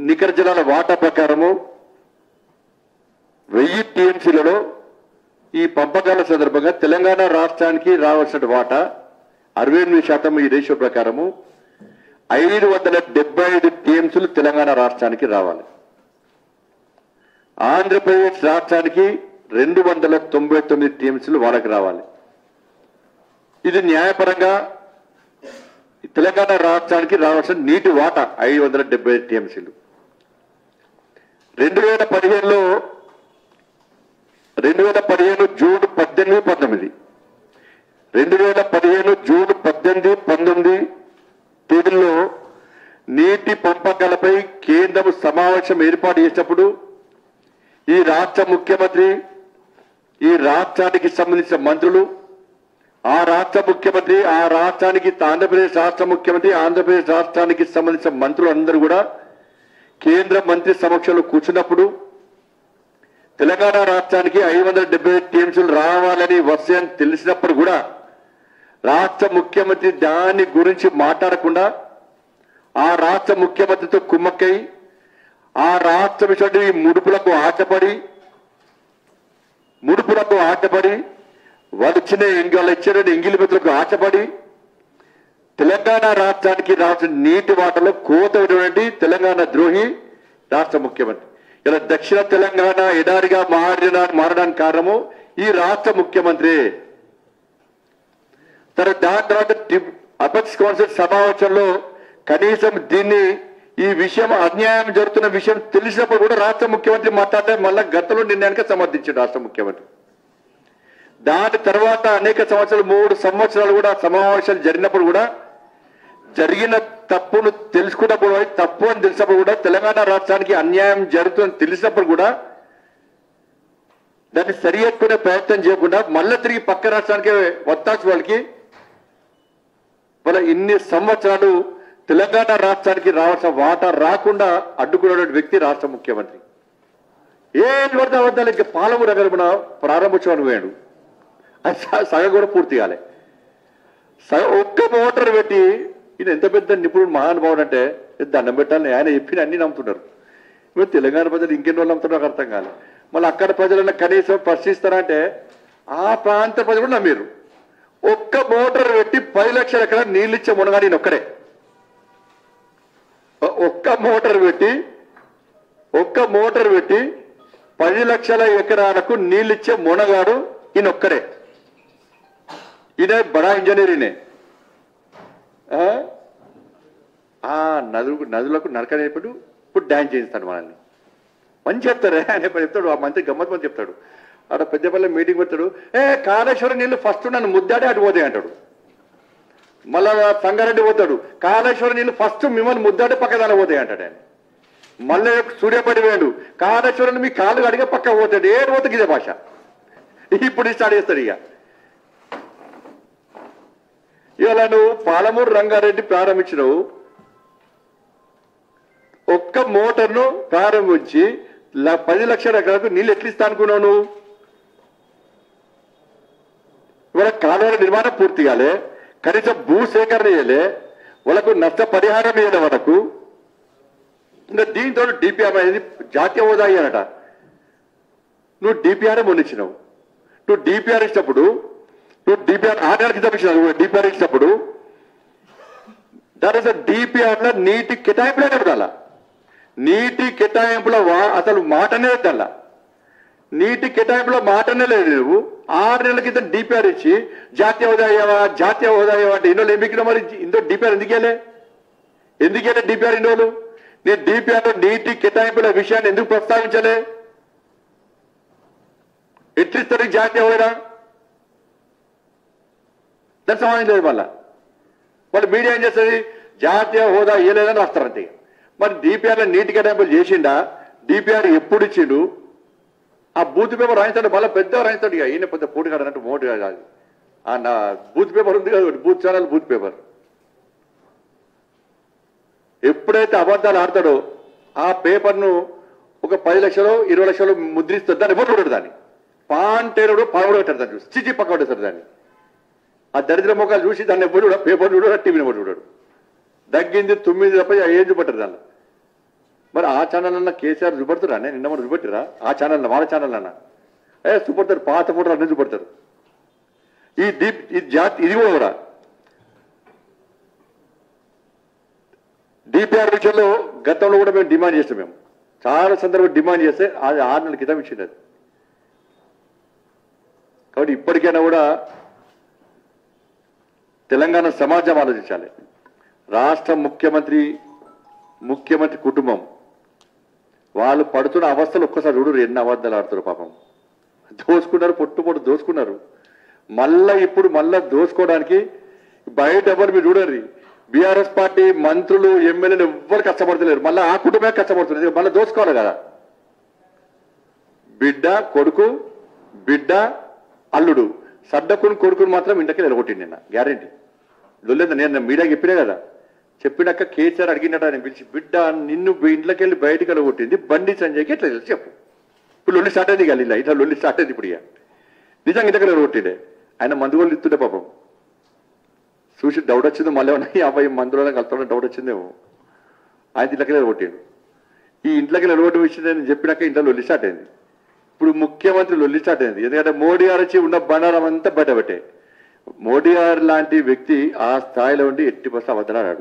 నికర జలాల వాటా ప్రకారము వెయ్యి టీఎంసీలలో ఈ పంపకాల సందర్భంగా తెలంగాణ రాష్ట్రానికి రావాల్సిన వాటా అరవై ఎనిమిది శాతం ఈ రేషియో ప్రకారము ఐదు వందల డెబ్బై ఐదు టీఎంసీలు తెలంగాణ రాష్ట్రానికి రావాలి ఆంధ్రప్రదేశ్ రాష్ట్రానికి రెండు వందల తొంభై తొమ్మిది టీఎంసీలు వాళ్ళకి రావాలి ఇది న్యాయపరంగా తెలంగాణ రాష్ట్రానికి రావాల్సిన నీటి వాటా ఐదు వందల డెబ్బై ఐదు టీఎంసీలు రెండు వేల పదిహేనులో రెండు వేల పదిహేను జూన్ పద్దెనిమిది పంతొమ్మిది రెండు వేల పదిహేను జూన్ పద్దెనిమిది పంతొమ్మిది తేదీల్లో నీటి పంపకాలపై కేంద్రం సమావేశం ఏర్పాటు చేసినప్పుడు ఈ రాష్ట్ర ముఖ్యమంత్రి ఈ రాష్ట్రానికి సంబంధించిన మంత్రులు ఆ రాష్ట్ర ముఖ్యమంత్రి ఆ రాష్ట్రానికి ఆంధ్రప్రదేశ్ రాష్ట్ర ముఖ్యమంత్రి ఆంధ్రప్రదేశ్ రాష్ట్రానికి సంబంధించిన మంత్రులు అందరూ కూడా కేంద్ర మంత్రి సమక్షంలో కూర్చున్నప్పుడు తెలంగాణ రాష్ట్రానికి ఐదు వందల డెబ్బై టీఎంసీలు రావాలని వస్తాయని తెలిసినప్పుడు కూడా రాష్ట్ర ముఖ్యమంత్రి దాని గురించి మాట్లాడకుండా ఆ రాష్ట్ర ముఖ్యమంత్రితో కుమ్మక్కై ఆ రాష్ట్ర విషయంలో ఈ ముడుపులకు ఆటపడి ముడుపులకు ఆటపడి వాళ్ళు ఇచ్చిన వాళ్ళు ఇచ్చిన ఎంగిలి మెతులకు ఆశపడి తెలంగాణ రాష్ట్రానికి రాష్ట్ర నీటి వాటలో కోత ఉన్నటువంటి తెలంగాణ ద్రోహి రాష్ట్ర ముఖ్యమంత్రి ఇలా దక్షిణ తెలంగాణ ఎడారిగా మారిన మారడానికి కారణము ఈ రాష్ట్ర ముఖ్యమంత్రి తర్వాత దాని తర్వాత టి- అపెక్స్ కౌన్సిల్ సమావేశంలో కనీసం దీన్ని ఈ విషయం అన్యాయం జరుగుతున్న విషయం తెలిసినప్పుడు కూడా రాష్ట్ర ముఖ్యమంత్రి మాట్లాడితే మళ్ళా గతంలో నిర్ణయానికి సమర్థించాడు రాష్ట్ర ముఖ్యమంత్రి దాని తర్వాత అనేక సంవత్సరాలు మూడు సంవత్సరాలు కూడా సమావేశాలు జరిగినప్పుడు కూడా జరిగిన తప్పును తెలుసుకున్నప్పుడు తప్పు అని తెలిసినప్పుడు కూడా తెలంగాణ రాష్ట్రానికి అన్యాయం జరుగుతుందని తెలిసినప్పుడు కూడా దాన్ని సరిహెట్టుకునే ప్రయత్నం చేయకుండా మళ్ళీ తిరిగి పక్క రాష్ట్రానికి వత్తాసు వాళ్ళకి వాళ్ళ ఇన్ని సంవత్సరాలు తెలంగాణ రాష్ట్రానికి రావాల్సిన వాటా రాకుండా అడ్డుకున్నటువంటి వ్యక్తి రాష్ట్ర ముఖ్యమంత్రి ఏం పడితే అబద్ధాలు ఇంకా పాలమూరు దగ్గర మన ప్రారంభోత్సవానికి పోయాడు అది స- సగం కూడా పూర్తి కాలే సగం ఒక్క మోటార్ పెట్టి ఈయన ఎంత పెద్ద నిపుణుడు మహానుభావుడు అంటే దండం పెట్టాలని ఆయన చెప్పిన అన్ని నమ్ముతున్నారు ఇప్పుడు తెలంగాణ ప్రజలు ఇంకెన్ని వాళ్ళు నమ్ముతున్నారు నాకు అర్థం కాలే మళ్ళీ అక్కడ ప్రజలన్నా కనీసం ప్రశ్నిస్తారంటే ఆ ప్రాంత ప్రజలు కూడా నమ్మిరు ఒక్క మోటార్ పెట్టి పది లక్షల ఎకరా నీళ్ళు ఇచ్చే మునగా నేను ఒక్కడే ఒ- ఒక్క మోటార్ పెట్టి ఒక్క మోటార్ పెట్టి పది లక్షల ఎకరాలకు నీళ్ళిచ్చే మునగాడు ఈయన ఒక్కడే ఈయన బడా ఇంజనీర్ ఈయనే ఆ? ఆ నదులకు నదులకు నడక నేర్పడు ఇప్పుడు డ్యాన్స్ చేయిస్తాడు మనల్ని మంచి చెప్తారే ఆయన ఎప్పుడు చెప్తాడు ఆ మంత్రి గమ్మత్ మంది చెప్తాడు ఆడ పెద్దపల్లి మీటింగ్ పెడతాడు ఏ కాళేశ్వరం నీళ్ళు ఫస్ట్ నన్ను ముద్దాడే అటు పోతాయి అంటాడు మళ్ళా సంగారెడ్డి పోతాడు కాళేశ్వరం నీళ్ళు ఫస్ట్ మిమ్మల్ని ముద్దాడే పక్కదాన పోతాయి అంటాడు ఆయన మళ్ళీ సూర్యపడి వేడు కాళేశ్వరం మీ కాళ్ళు అడిగే పక్క పోతాడు ఏడు పోతుంది ఇదే భాష ఇప్పుడు స్టార్ట్ చేస్తాడు ఇక ఇవాళ నువ్వు పాలమూరు రంగారెడ్డి ప్రారంభించినవు ఒక్క మోటార్ను ప్రారంభించి ల- పది లక్షల ఎకరాలకు నీళ్ళు ఎట్లా ఇస్తా అనుకున్నావు నువ్వు ఇవాళ కాలువల నిర్మాణం పూర్తి కాలే కనీసం భూ సేకరణ చేయలే వాళ్ళకు నష్ట పరిహారం ఇవ్వలే వాళ్ళకు ఇంకా దీంతో డిపిఆర్ అనేది జాతీయ హోదా అయ్యానట నువ్వు డిపిఆర్ మొన్నిచ్చినావు నువ్వు డిపిఆర్ ఇచ్చినప్పుడు నువ్వు డిపిఆర్ ఆర్ఆర్కి తప్పించినావు డిపిఆర్ ఇచ్చినప్పుడు దాని అసలు డిపిఆర్ లో నీటి కేటాయింపులే పెట్టాలా నీటి కేటాయింపుల వా- అసలు మాటనే వద్దల్లా నీటి కేటాయింపులో మాటనే లేదు నువ్వు ఆరు నెలల క్రితం డిపిఆర్ ఇచ్చి జాతీయ హోదా అయ్యావా జాతీయ హోదా అయ్యావా అంటే ఇన్నోళ్ళు ఎంపికలో మరి ఇందో డిపిఆర్ ఎందుకేలే ఎందుకేలే డిపిఆర్ ఇన్నోళ్ళు నేను డిపిఆర్ లో నీటి కేటాయింపుల విషయాన్ని ఎందుకు ప్రస్తావించలే ఎట్లిస్తారు ఈ జాతీయ హోదా దానికి సమాధానం లేదు మళ్ళా వాళ్ళు మీడియా ఏం చేస్తుంది జాతీయ హోదా ఇవ్వలేదని వస్తారంతే మరి డిపిఆర్ లో నీటి కేటాయింపులు చేసిండా డిపిఆర్ ఎప్పుడు ఇచ్చిండు ఆ బూత్ పేపర్ రాయిస్తాడు మళ్ళీ పెద్ద రాయిస్తాడు ఇక ఈయన పెద్ద పోటీ కాదు అన్నట్టు మోటీ కాదు ఆ నా బూత్ పేపర్ ఉంది కదా ఒకటి, బూత్ ఛానల్ బూత్ పేపర్ ఎప్పుడైతే అబద్ధాలు ఆడతాడో ఆ పేపర్ను ఒక పది లక్షలు ఇరవై లక్షలు ముద్రిస్తారు దాన్ని ఎవరు చూడడు దాన్ని పాంటేరుడు పడవడు పెట్టారు దాన్ని చూసి చిచి పక్క పడేస్తారు దాన్ని ఆ దరిద్ర ముఖాలు చూసి దాన్ని ఎప్పుడు పేపర్ చూడడు టీవీని ఎవరు చూడడు దగ్గింది తొమ్మిది తప్ప ఏం చూపట్టరు దాన్ని మరి ఆ ఛానల్ అన్న కేసీఆర్ చూపెడతారా నేను నిన్న మనం చూపెట్టారా ఆ ఛానల్ వాళ్ళ ఛానల్ అన్న ఏ చూపెడతారు పాత ఫోటోలు అన్నీ చూపెడతారు ఈ దీప్ ఈ జాతి ఇది కూడా డిపిఆర్ విషయంలో గతంలో కూడా మేము డిమాండ్ చేస్తాం మేము చాలా సందర్భం డిమాండ్ చేస్తే అది ఆరు నెలల క్రితం ఇచ్చింది అది కాబట్టి ఇప్పటికైనా కూడా తెలంగాణ సమాజం ఆలోచించాలి రాష్ట్ర ముఖ్యమంత్రి ముఖ్యమంత్రి కుటుంబం వాళ్ళు పడుతున్న అవస్థలు ఒక్కసారి చూడరు ఎన్ని అబద్ధాలు ఆడుతారు పాపం దోసుకున్నారు పొట్టు పొట్టు దోసుకున్నారు మళ్ళా ఇప్పుడు మళ్ళా దోసుకోవడానికి బయట ఎవరు మీరు చూడరు బీఆర్ఎస్ పార్టీ మంత్రులు ఎమ్మెల్యేలు ఎవ్వరు కష్టపడతలేరు మళ్ళీ ఆ కుటుంబమే కష్టపడుతున్నారు మళ్ళీ దోసుకోవాలి కదా బిడ్డ కొడుకు బిడ్డ అల్లుడు సడ్డకుని కొడుకుని మాత్రం ఇంటికి నిలగొట్టింది నిన్న గ్యారంటీ దొల్లేదు నేను మీడియాకి చెప్పినా కదా చెప్పినాక కేసీఆర్ అడిగినట్టు ఆయన పిలిచి బిడ్డ నిన్ను ఇంట్లోకి వెళ్ళి బయటికి వెళ్ళగొట్టింది బండి సంజయ్కి ఎట్లా తెలుసు చెప్పు ఇప్పుడు లొల్లి స్టార్ట్ అయింది కదా ఇలా ఇట్లా లొల్లి స్టార్ట్ అయింది ఇప్పుడు ఇక నిజంగా ఇంతకలే కొట్టిండే ఆయన మందు వాళ్ళు ఇస్తుండే పాపం చూసి డౌట్ వచ్చిందో మళ్ళీ ఉన్నాయి అబ్బాయి మందులో కలుతాడో డౌట్ వచ్చిందేమో ఆయన ఇంట్లోకి కొట్టిండు ఈ ఇంట్లోకి నిలబడి విషయం నేను చెప్పినాక ఇంట్లో లొల్లి స్టార్ట్ అయింది ఇప్పుడు ముఖ్యమంత్రి లొల్లి స్టార్ట్ అయింది ఎందుకంటే మోడీ గారు వచ్చి ఉన్న బండారం అంతా బయటపెట్టే మోడీ గారు లాంటి వ్యక్తి ఆ స్థాయిలో ఉండి ఎట్టి బస్సు అబద్ధనాడు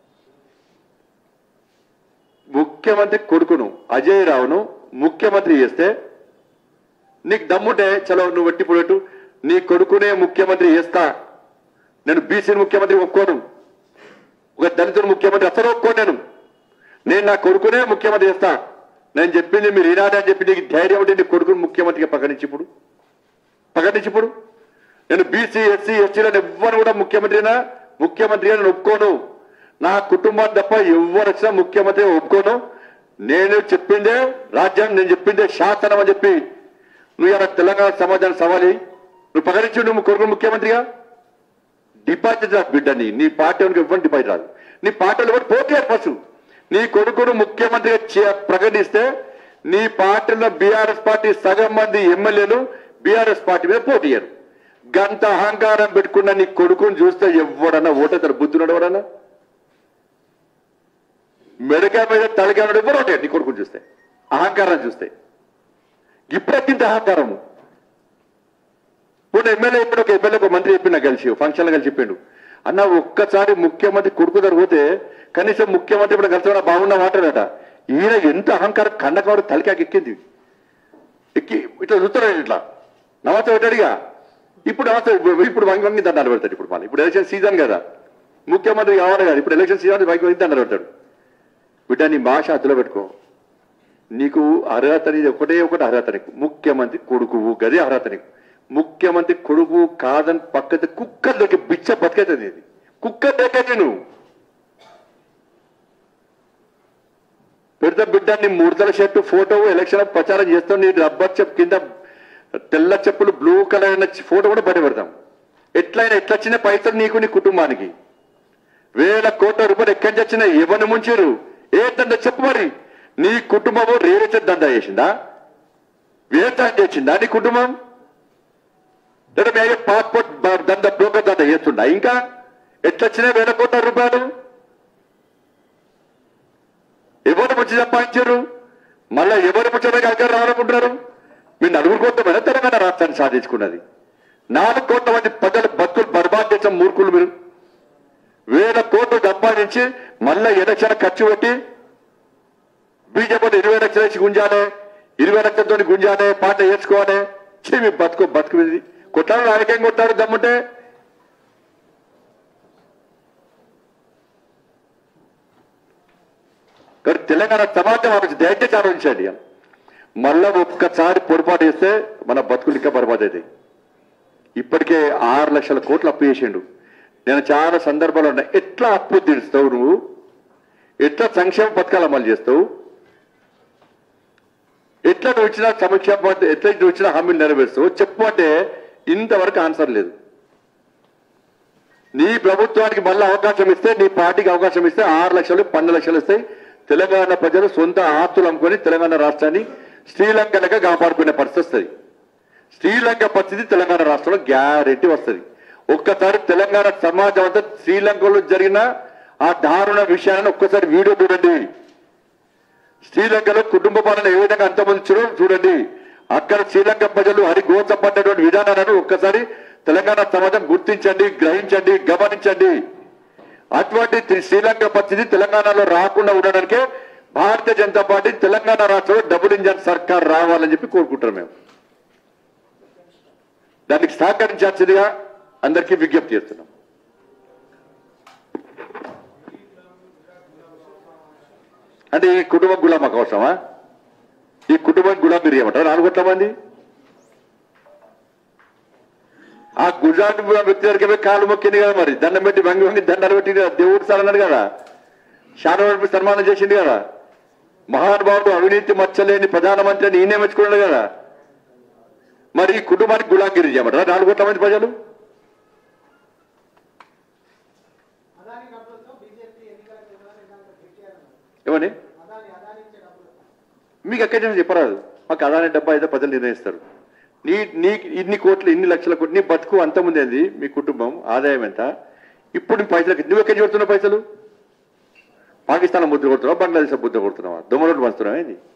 ముఖ్యమంత్రి కొడుకును అజయ్ రావును ముఖ్యమంత్రి చేస్తే నీకు దమ్ముంటే చలో నువ్వు వట్టి పోయేట్టు నీ కొడుకునే ముఖ్యమంత్రి చేస్తా నేను బీసీని ముఖ్యమంత్రి ఒప్పుకోను ఒక దళితుడు ముఖ్యమంత్రి అసలు ఒప్పుకోను నేను నేను నా కొడుకునే ముఖ్యమంత్రి చేస్తా నేను చెప్పింది మీరు ఈనాడే అని చెప్పి నీకు ధైర్యం ఉంటే నీ కొడుకుని ముఖ్యమంత్రిగా ప్రకటించి ఇప్పుడు ప్రకటించి ఇప్పుడు నేను బీసీ ఎస్సీ ఎస్టీలను ఎవ్వరు కూడా ముఖ్యమంత్రినా ముఖ్యమంత్రిగా నేను ఒప్పుకోను నా కుటుంబం తప్ప ఎవరు వచ్చినా ముఖ్యమంత్రి ఒప్పుకోను నేను చెప్పిందే రాజ్యం నేను చెప్పిందే శాసనం అని చెప్పి నువ్వు ఇలా తెలంగాణ సమాజాన్ని సవాలి నువ్వు ప్రకటించు నువ్వు కొడుకు ముఖ్యమంత్రిగా డిపాజిట్ రాదు బిడ్డని నీ పార్టీ వాళ్ళకి ఇవ్వండి డిపాజిట్ రాదు నీ పార్టీలు ఎవరు పోటీ ఫస్ట్ నీ కొడుకును ముఖ్యమంత్రిగా చే- ప్రకటిస్తే నీ పార్టీలో బీఆర్ఎస్ పార్టీ సగం మంది ఎమ్మెల్యేలు బీఆర్ఎస్ పార్టీ మీద పోటీ చేయరు గంత అహంకారం పెట్టుకున్న నీ కొడుకుని చూస్తే ఎవడన్నా ఓటేతాడు బుద్ధున్నాడు ఎవడన్నా మెడకాయ మీద తలకాయ మీద ఎవరు ఓటే నీ కొడుకుని చూస్తే అహంకారం చూస్తే ఇప్పుడెక్కింత అహంకారము ఇప్పుడు ఎమ్మెల్యే ఇప్పుడు ఒక ఎమ్మెల్యే ఒక మంత్రి చెప్పిన కలిసి ఫంక్షన్ కలిసి చెప్పిండు అన్న ఒక్కసారి ముఖ్యమంత్రి కొడుకు దగ్గర పోతే కనీసం ముఖ్యమంత్రి ఇప్పుడు కలిసి బాగున్న మాట్లాడట ఈయన ఎంత అహంకారం కండకవాడు తలకాకి ఎక్కింది ఎక్కి ఇట్లా చూస్తున్నాడు ఇట్లా నమస్తే పెట్టాడుగా ఇప్పుడు నమస్తే ఇప్పుడు వంగి వంగి దండాలు పెడతాడు ఇప్పుడు మళ్ళీ ఇప్పుడు ఎలక్షన్ సీజన్ కదా ముఖ్యమంత్రి కావాలి కదా ఇప్పుడు ఎలక్షన్ సీజన్ వంగి వంగి దండాలు పెడతాడు బిడ్డ నీ భాష అదులో పెట్టుకో నీకు అర్హత అనేది ఒకటే ఒకటి అర్హత నీకు ముఖ్యమంత్రి కొడుకువు గదే అర్హత నీకు ముఖ్యమంత్రి కొడుకు కాదని పక్కతే కుక్క దొరికి బిచ్చ బతికైతుంది ఇది కుక్క దొరికైతే నువ్వు పెద్ద బిడ్డని మూడుదల షర్టు ఫోటో ఎలక్షన్ ప్రచారం చేస్తాం నీ రబ్బర్ చెప్ కింద తెల్ల చెప్పులు బ్లూ కలర్ అయిన ఫోటో కూడా బయట పెడతాం ఎట్లయినా ఎట్లా వచ్చిన పైసలు నీకు నీ కుటుంబానికి వేల కోట్ల రూపాయలు ఎక్కడి నుంచి వచ్చినాయి ఎవరిని ముంచారు ఏ దండ చెప్పు మరి నీ కుటుంబము రేరేచ దండ చేసిందా వేతాం చేసిందా నీ కుటుంబం లేదా మేమే పాస్పోర్ట్ బ- దంద బ్రోకర్ దంద చేస్తుందా ఇంకా ఎట్లొచ్చినాయి వేల కోట్ల రూపాయలు ఎవరు మంచి సంపాదించారు మళ్ళా ఎవరు ముచ్చటగా అక్కడ రావాలనుకుంటున్నారు మీరు నలుగురు కోట్ల మంది తెలంగాణ రాష్ట్రాన్ని సాధించుకున్నది నాలుగు కోట్ల మంది ప్రజల బతుకులు బర్బాద్ చేసిన మూర్ఖులు మీరు వేల కోట్లు సంపాదించి మళ్ళా ఎలక్షన్ ఖర్చు పెట్టి బీజేపీ ఇరవై లక్షలు వేసి గుంజాలే ఇరవై లక్షలతో గుంజాలే పాట వేసుకోవాలి ఛీ, మీ బతుకు బతుకు ఇది కొట్టారు రాజకీయం కొట్టారు దమ్ముంటే కానీ తెలంగాణ సమాజం ఆలోచించి దయచేసి ఆలోచించండి మళ్ళా ఒక్కసారి పొరపాటు చేస్తే మన బతుకులు ఇంకా బర్బాద్ అవుతాయి ఇప్పటికే ఆరు లక్షల కోట్లు అప్పు చేసిండు నేను చాలా సందర్భాలు ఉన్నాయి ఎట్లా అప్పు తీరుస్తావు నువ్వు ఎట్లా సంక్షేమ పథకాలు అమలు చేస్తావు ఎట్లా నువ్వు ఇచ్చిన సంక్షేమ పథ- ఎట్లా నువ్వు ఇచ్చిన హామీలు నెరవేరుస్తావు చెప్పు అంటే ఇంతవరకు ఆన్సర్ లేదు నీ ప్రభుత్వానికి మళ్ళీ అవకాశం ఇస్తే నీ పార్టీకి అవకాశం ఇస్తే ఆరు లక్షలు పన్నెండు లక్షలు ఇస్తాయి తెలంగాణ ప్రజలు సొంత ఆస్తులు అమ్ముకొని తెలంగాణ రాష్ట్రాన్ని శ్రీలంక లెక్క కాపాడుకునే పరిస్థితి వస్తుంది శ్రీలంక పరిస్థితి తెలంగాణ రాష్ట్రంలో గ్యారెంటీ వస్తుంది ఒక్కసారి తెలంగాణ సమాజం అంతా శ్రీలంకలో జరిగిన ఆ దారుణ విషయాన్ని ఒక్కసారి వీడియో చూడండి శ్రీలంకలో కుటుంబ పాలన ఏ విధంగా అంతమందించడం చూడండి అక్కడ శ్రీలంక ప్రజలు హరిగోచపడ్డటువంటి విధానాలను ఒక్కసారి తెలంగాణ సమాజం గుర్తించండి గ్రహించండి గమనించండి అటువంటి తి- శ్రీలంక పరిస్థితి తెలంగాణలో రాకుండా ఉండడానికే భారతీయ జనతా పార్టీ తెలంగాణ రాష్ట్రంలో డబుల్ ఇంజన్ సర్కార్ రావాలని చెప్పి కోరుకుంటాం మేము దానికి సహకరించాల్సిందిగా అందరికీ విజ్ఞప్తి చేస్తున్నాం అంటే ఈ కుటుంబ గుళం మాకు అవసరమా ఈ కుటుంబం గుళం మీరు ఏమంటారు నాలుగు కోట్ల మంది ఆ గుజరాత్ వ్యక్తి దగ్గరికి కాలు మొక్కింది కదా మరి దండం పెట్టి వంగి వంగి దండాలు పెట్టింది కదా దేవుడు సార్ అన్నాడు కదా శారద సన్మానం చేసింది కదా మహానుభావుడు అవినీతి మచ్చలేని ప్రధానమంత్రి అని ఈయనే మెచ్చుకున్నాడు కదా మరి ఈ కుటుంబానికి గులాంగిరి చేయమంటారా నాలుగు కోట్ల మంది ప్రజలు అదాని డబ్బులతో బీజేపీ ఎన్నికల కేంద్రాన్ని పెట్టారన్నారు ఏమని అదాని అదాని ఇచ్చే డబ్బులు మీకు ఎక్కడి నుంచి చెప్పరాదు మాకు అదాని డబ్బా అయితే ప్రజలు నిర్ణయిస్తారు నీ నీ ఇన్ని కోట్లు ఇన్ని లక్షల కోట్లు నీ బతుకు అంత ముందేది మీ కుటుంబం ఆదాయం ఎంత ఇప్పుడు నీ పైసలకి నువ్వు ఎక్కడ చూడుతున్నావు పైసలు పాకిస్తాన్ ముద్ర కొడుతున్నావా బంగ్లాదేశ్ ముద్ర కొడుతున్నావా దొంగ నోట్లు పంచుతున్నావా ఏంది